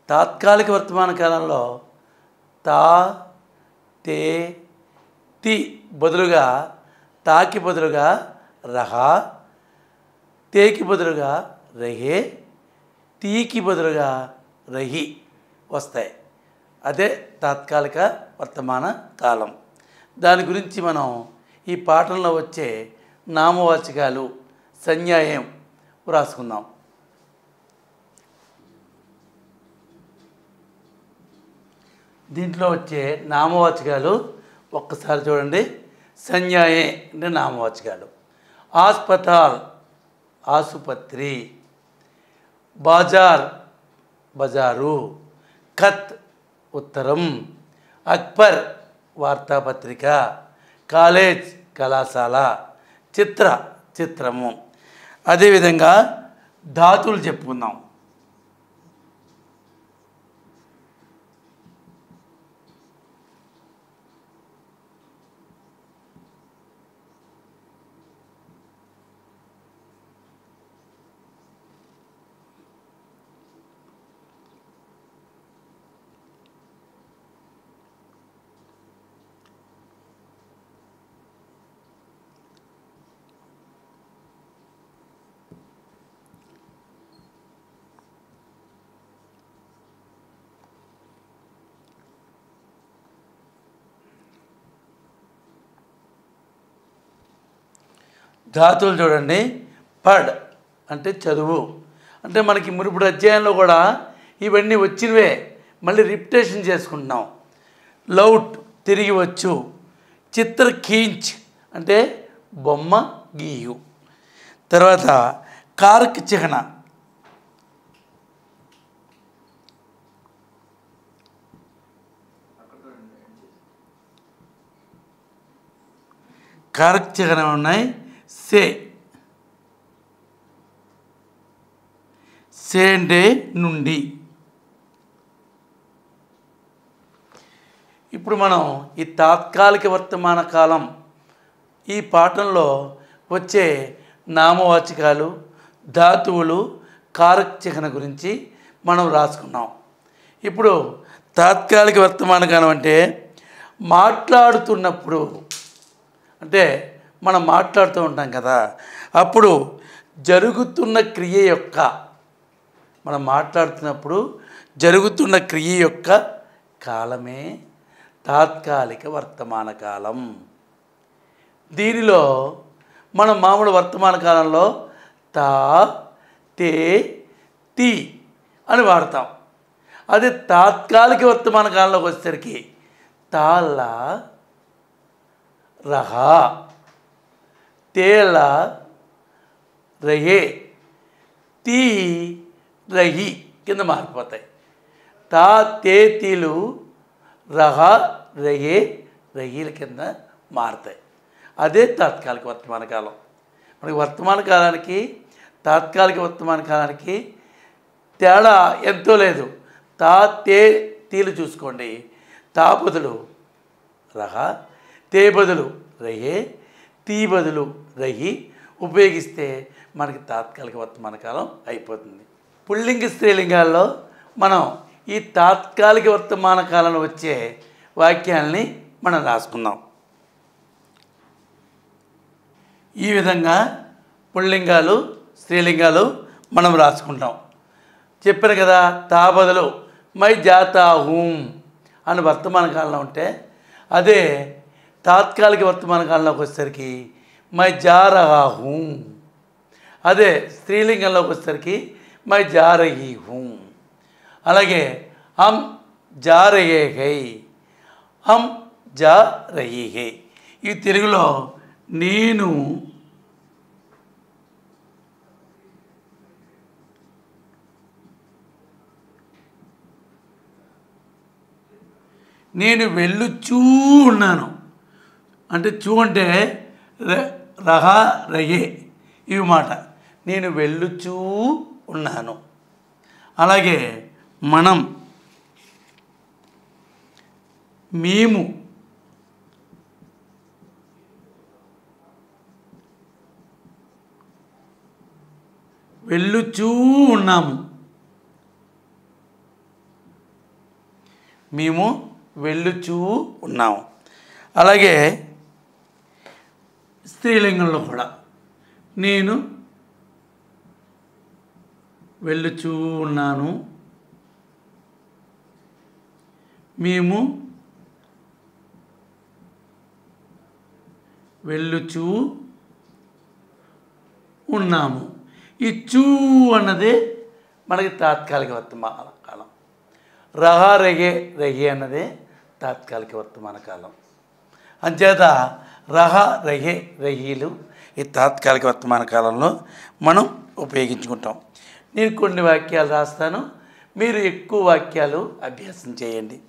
తాత్కాలిక వర్తమాన కాలంలో తా తే తి బదులుగా తాకి బదులుగా రహ తేకి బదులుగా రహే తీకి బదులుగా రహి వస్తాయి అదే తాత్కాలిక వర్తమాన కాలం దాని గురించి మనం ఈ పాఠంలో వచ్చే నామవాచకాలు సంజ్ఞాయం వ్రాసుకుందాం దీంట్లో వచ్చే నామవాచకాలు ఒక్కసారి చూడండి సంజ్ఞాయే అంటే నామవాచకాలు ఆస్పతాల్ ఆసుపత్రి బాజార్ బజారు ఖత్ ఉత్తరం అక్బర్ వార్తాపత్రిక కాలేజ్ కళాశాల చిత్ర చిత్రము అదేవిధంగా ధాతువులు చెప్పుకుందాం ధాతువులు చూడండి పడ్ అంటే చదువు అంటే మనకి మునుపుడు అధ్యాయంలో కూడా ఇవన్నీ వచ్చినవే మళ్ళీ రిపిటేషన్ చేసుకుంటున్నాం లౌట్ తిరిగి వచ్చు చిత్ర కీంచ్ అంటే బొమ్మ గీయు తర్వాత కార్క్ చిహ్న కార్క్ చిహ్న ఉన్నాయి సే సే అంటే నుండి ఇప్పుడు మనం ఈ తాత్కాలిక వర్తమాన కాలం ఈ పాఠంలో వచ్చే నామవాచకాలు ధాతువులు కారక చిహ్న గురించి మనం రాసుకున్నాం ఇప్పుడు తాత్కాలిక వర్తమాన కాలం అంటే మాట్లాడుతున్నప్పుడు అంటే మనం మాట్లాడుతూ ఉంటాం కదా అప్పుడు జరుగుతున్న క్రియ యొక్క మనం మాట్లాడుతున్నప్పుడు జరుగుతున్న క్రియ యొక్క కాలమే తాత్కాలిక వర్తమాన కాలం దీనిలో మనం మామూలు వర్తమాన కాలంలో తా తే తి అని వాడతాం అదే తాత్కాలిక వర్తమాన కాలంలోకి వచ్చేసరికి తాళ్ళ రహ తేల రహే తీ రహి కింద మారిపోతాయి తా తే తీలు రహ రహే రహీల కింద మారుతాయి అదే తాత్కాలిక వర్తమాన కాలం మనకి వర్తమాన కాలానికి తాత్కాలిక వర్తమాన కాలానికి తేడా ఎంతో లేదు తా తే తీలు చూసుకోండి తా బదులు రహ తే బదులు రహే తీ బదులు రహి ఉపయోగిస్తే మనకి తాత్కాలిక వర్తమాన కాలం అయిపోతుంది పుల్లింగ స్త్రీలింగాల్లో మనం ఈ తాత్కాలిక వర్తమాన కాలంలో వచ్చే వాక్యాలని మనం రాసుకుందాం ఈ విధంగా పుల్లింగాలు స్త్రీలింగాలు మనం రాసుకుంటాం చెప్పాను కదా తా బదులు మై జాతా హూం అని వర్తమాన కాలంలో ఉంటే అదే తాత్కాలిక వర్తమాన కాలంలోకి వచ్చేసరికి మై జా రహా హూం అదే స్త్రీలింగంలోకి వచ్చేసరికి మై జా రహీ హూం అలాగే హమ్ జా రహే హై హమ్ జా రహీ హై ఈ తెలుగులో నేను నేను వెళ్ళుచూ ఉన్నాను అంటే చూ అంటే ర- రహ రహే ఇవి మాట నేను వెళ్ళుచూ ఉన్నాను అలాగే మనం మేము వెళ్ళుచూ ఉన్నాము మేము వెళ్ళుచూ ఉన్నాము అలాగే స్త్రీలింగంలో కూడా నేను వెళ్ళుచూ ఉన్నాను మేము వెళ్ళుచూ ఉన్నాము ఈ చూ అన్నది మనకి తాత్కాలిక వర్తమాన కాలం రహ రెగే రెగే అన్నది తాత్కాలిక వర్తమాన కాలం అంచేత రహ రహే రహీలు ఈ తాత్కాలిక వర్తమాన కాలంలో మనం ఉపయోగించుకుంటాం నేను కొన్ని వాక్యాలు రాస్తాను మీరు ఎక్కువ వాక్యాలు అభ్యాసం చేయండి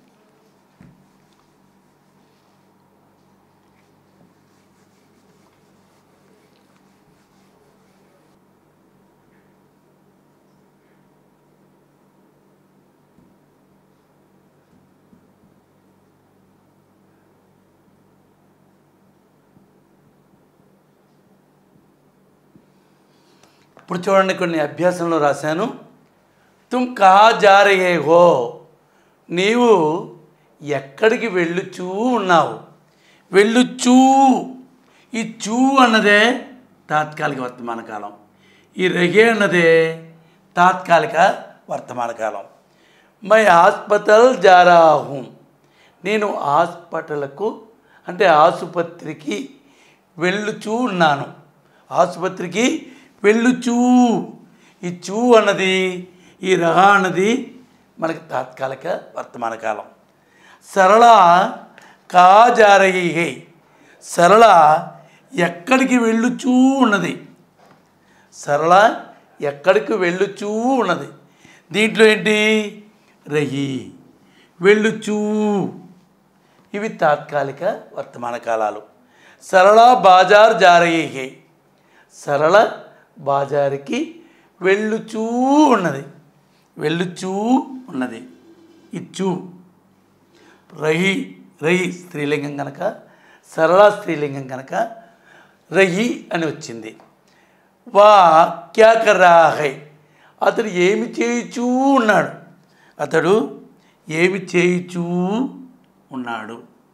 ఇప్పుడు చూడండి కొన్ని అభ్యాసంలో రాశాను తుమ్ కహా జా రహే హో నీవు ఎక్కడికి వెళ్ళుచూ ఉన్నావు వెళ్ళుచూ ఈ చూ అన్నదే తాత్కాలిక వర్తమాన కాలం ఈ రహే అన్నదే తాత్కాలిక వర్తమాన కాలం మై హాస్పిటల్ జారాహు నేను హాస్పిటల్కు అంటే ఆసుపత్రికి వెళ్ళుచూ ఉన్నాను ఆసుపత్రికి వెళ్ళుచూ ఈ చూ అన్నది ఈ రహ అన్నది మనకి తాత్కాలిక వర్తమాన కాలం సరళ కాజారహి సరళ ఎక్కడికి వెళ్ళుచూ ఉన్నది సరళ ఎక్కడికి వెళ్ళుచూ ఉన్నది దీంట్లో ఏంటి రహి వెళ్ళుచూ ఇవి తాత్కాలిక వర్తమాన కాలాలు సరళ బాజార్ జారయ్యే సరళ బాజారుకి వెళ్ళుచూ ఉన్నది వెళ్ళుచూ ఉన్నది ఇచ్చు రహి రహి స్త్రీలింగం కనుక సరళ స్త్రీలింగం కనుక రహి అని వచ్చింది వా క్యా కర్రాహై అతడు ఏమి చేయుచూ ఉన్నాడు అతడు ఏమి చేయుచూ ఉన్నాడు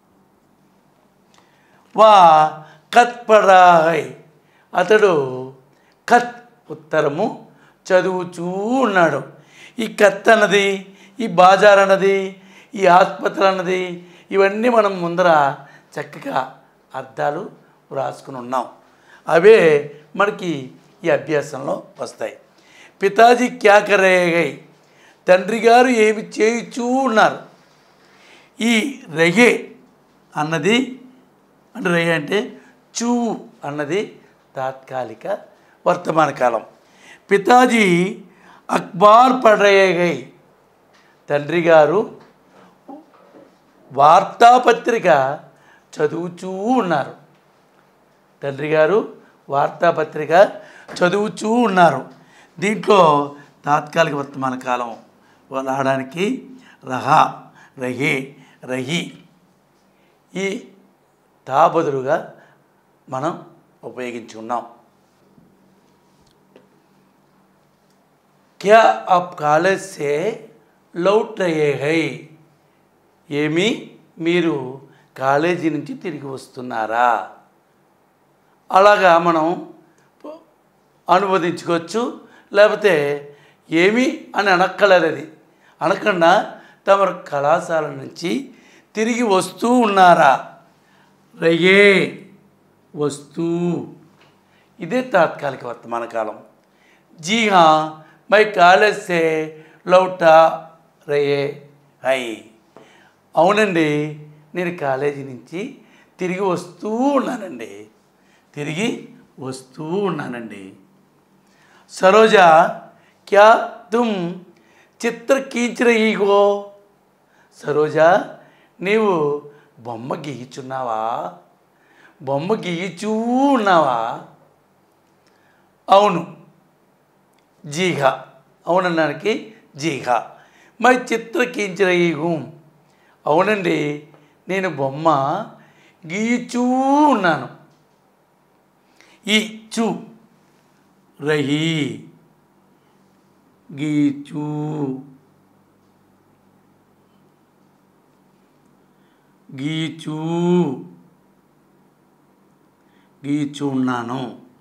వా కత్ పడాహై అతడు కత్ ఉత్తరము చదువుచూ ఉన్నాడు ఈ కత్ అన్నది ఈ బాజార్ అన్నది ఈ ఆసుపత్రి అన్నది ఇవన్నీ మనం ముందర చక్కగా అర్థాలు వ్రాసుకుని ఉన్నాం అవే మనకి ఈ అభ్యాసంలో వస్తాయి పితాజీ క్యా కరేగై తండ్రి గారు ఏమి చేయుచూ ఉన్నారు ఈ రెగే అన్నది అంటే రెగే అంటే చూ అన్నది తాత్కాలిక వర్తమాన కాలం పితాజీ అక్బార్ పడరేగై తండ్రి గారు వార్తాపత్రిక చదువుచూ ఉన్నారు తండ్రి గారు వార్తాపత్రిక చదువుచూ ఉన్నారు దీంట్లో తాత్కాలిక వర్తమాన కాలం రావడానికి రహా రహే రహి ఈ తా బదులుగా మనం ఉపయోగించుకున్నాం क्या आप कॉलेज से लौट रहे हैं ఏమి మీరు కాలేజీ నుంచి తిరిగి వస్తున్నారా అలాగా మనం అనువదించుకోవచ్చు లేకపోతే ఏమి అని అనక్కలేదు అది అనకుండా తమ కళాశాల నుంచి తిరిగి వస్తూ ఉన్నారా రయ్యే వస్తూ ఇదే తాత్కాలిక వర్తమాన కాలం जी हाँ मैं कॉलेज से लौटा रहे హై అవునండి నేను కాలేజీ నుంచి తిరిగి వస్తూ ఉన్నానండి తిరిగి వస్తూ ఉన్నానండి సరోజా క్యా తుమ్ చిత్ర కీంచ రహీ హో సరోజా నీవు బొమ్మ గీయుచున్నావా బొమ్మ గీయుచూ ఉన్నావా అవును జీహా అవునన్నానికి జీహా మై చిత్ర కీంచ రహీ హూం అవునండి నేను బొమ్మ గీయుచూ ఉన్నాను ఈ చూ రహి గీచూ గీచు గీచున్నాను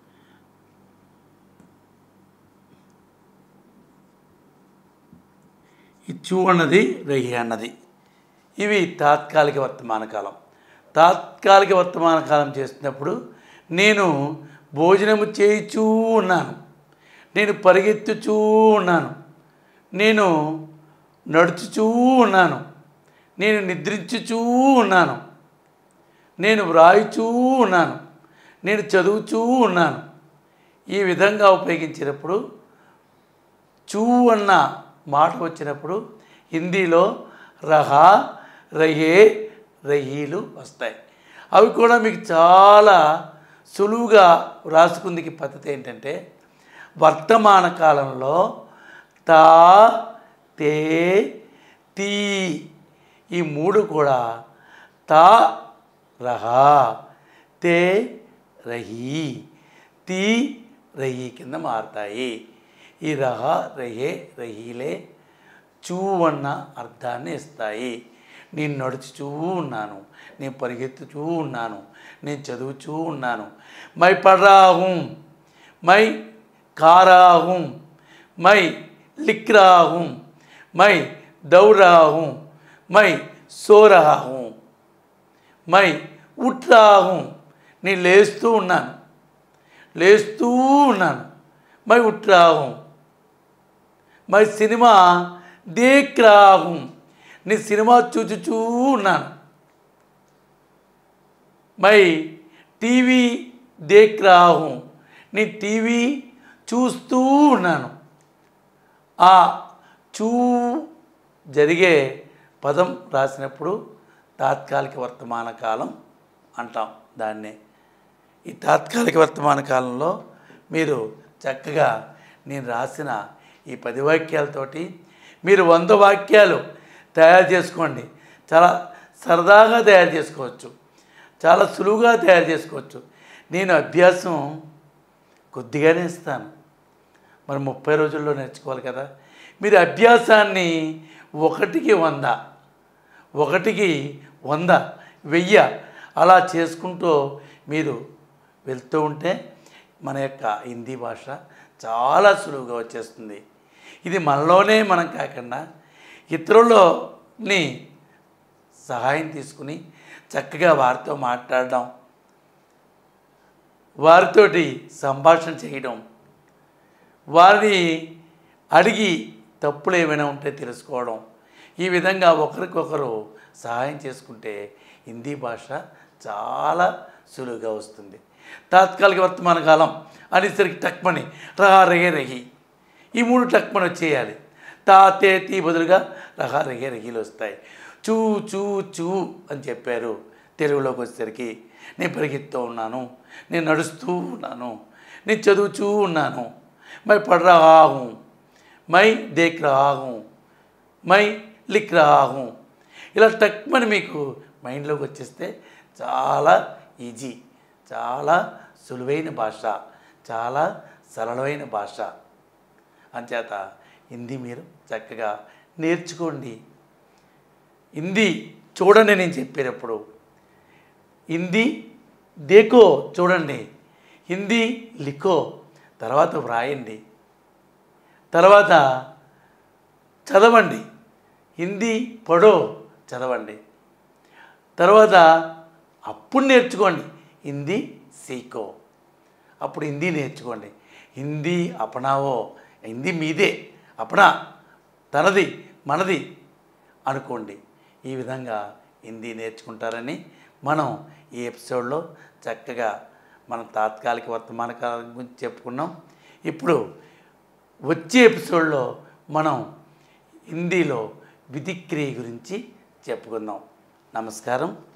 ఈ చూ అన్నది రహి అన్నది ఇవి తాత్కాలిక వర్తమాన కాలం తాత్కాలిక వర్తమాన కాలం చేస్తున్నప్పుడు నేను భోజనము చేయిచూ ఉన్నాను నేను పరిగెత్తుచూ ఉన్నాను నేను నడుచుచూ ఉన్నాను నేను నిద్రించుచూ ఉన్నాను నేను వ్రాయుచూ ఉన్నాను నేను చదువుచూ ఉన్నాను ఈ విధంగా ఉపయోగించినప్పుడు చూ అన్న మాట వచ్చినప్పుడు హిందీలో రహా రహే రహీలు వస్తాయి అవి కూడా మీకు చాలా సులువుగా వ్రాసుకుందికి పద్ధతి ఏంటంటే వర్తమాన కాలంలో తా తే తీ ఈ మూడు కూడా తా రహా తే రహీ తీ రహీ కింద మారుతాయి ఈ రహ రహే రహీలే చూ అన్న అర్థాన్ని ఇస్తాయి నేను నడుచుచూ ఉన్నాను నేను పరిగెత్తుచూ ఉన్నాను నేను చదువుచూ ఉన్నాను మై పడ్రాహుం మై కారాహుం మై లిక్రాహుం మై దౌరాహుం మై సోరహాహుం మై ఉట్రాహుం నేను లేస్తూ ఉన్నాను లేస్తూ ఉన్నాను మై ఉట్రాహుం మై సినిమా దేక్ రాహుం నీ సినిమా చూచుచూ ఉన్నాను మై టీవీ దేక్ రాహుం నీ టీవీ చూస్తూ ఉన్నాను ఆ చూ జరిగే పదం రాసినప్పుడు తాత్కాలిక వర్తమాన కాలం అంటాం దాన్నే ఈ తాత్కాలిక వర్తమాన కాలంలో మీరు చక్కగా నేను రాసిన ఈ పది వాక్యాలతోటి మీరు వంద వాక్యాలు తయారు చేసుకోండి చాలా సరదాగా తయారు చేసుకోవచ్చు చాలా సులువుగా తయారు చేసుకోవచ్చు నేను అభ్యాసం కొద్దిగానే ఇస్తాను మరి ముప్పై రోజుల్లో నేర్చుకోవాలి కదా మీరు అభ్యాసాన్ని ఒకటికి వంద ఒకటికి వంద వెయ్య అలా చేసుకుంటూ మీరు వెళ్తూ ఉంటే మన యొక్క హిందీ భాష చాలా సులువుగా వచ్చేస్తుంది ఇది మనలోనే మనం కాకుండా ఇతరులని సహాయం తీసుకుని చక్కగా వారితో మాట్లాడడం వారితోటి సంభాషణ చేయడం వారిని అడిగి తప్పులు ఏమైనా ఉంటే తెలుసుకోవడం ఈ విధంగా ఒకరికొకరు సహాయం చేసుకుంటే హిందీ భాష చాలా సులువుగా వస్తుంది తాత్కాలిక వర్తమాన కాలం అనేసరికి టక్మని రహా రహే రహి ఈ మూడు టక్మని వచ్చేయాలి తా తే తీ బదులుగా రహా రహే రహీలు వస్తాయి చూ చూ చూ అని చెప్పారు తెలుగులోకి వచ్చేసరికి నేను పరిగెత్తూ ఉన్నాను నేను నడుస్తూ ఉన్నాను నేను చదువుచూ ఉన్నాను మై పढ़ रहा हूँ మై దేక్ రహా హూँ మై లిక్ రహా హూँ ఇలా టక్మని మీకు మైండ్లోకి వచ్చేస్తే చాలా ఈజీ చాలా సులువైన భాష చాలా సరళమైన భాష అంచేత హిందీ మీరు చక్కగా నేర్చుకోండి హిందీ చూడండి నేను చెప్పేటప్పుడు హిందీ దేకో చూడండి హిందీ లిఖో తర్వాత వ్రాయండి తర్వాత చదవండి హిందీ పడో చదవండి తర్వాత అప్పుడు నేర్చుకోండి హిందీ సీకో అప్పుడు హిందీ నేర్చుకోండి హిందీ అపనావో హిందీ మీదే అపనా తనది మనది అనుకోండి ఈ విధంగా హిందీ నేర్చుకుంటారని మనం ఈ ఎపిసోడ్లో చక్కగా మనం తాత్కాలిక వర్తమాన కాలం గురించి చెప్పుకున్నాం ఇప్పుడు వచ్చే ఎపిసోడ్లో మనం హిందీలో విధిక్రియ గురించి చెప్పుకుందాం నమస్కారం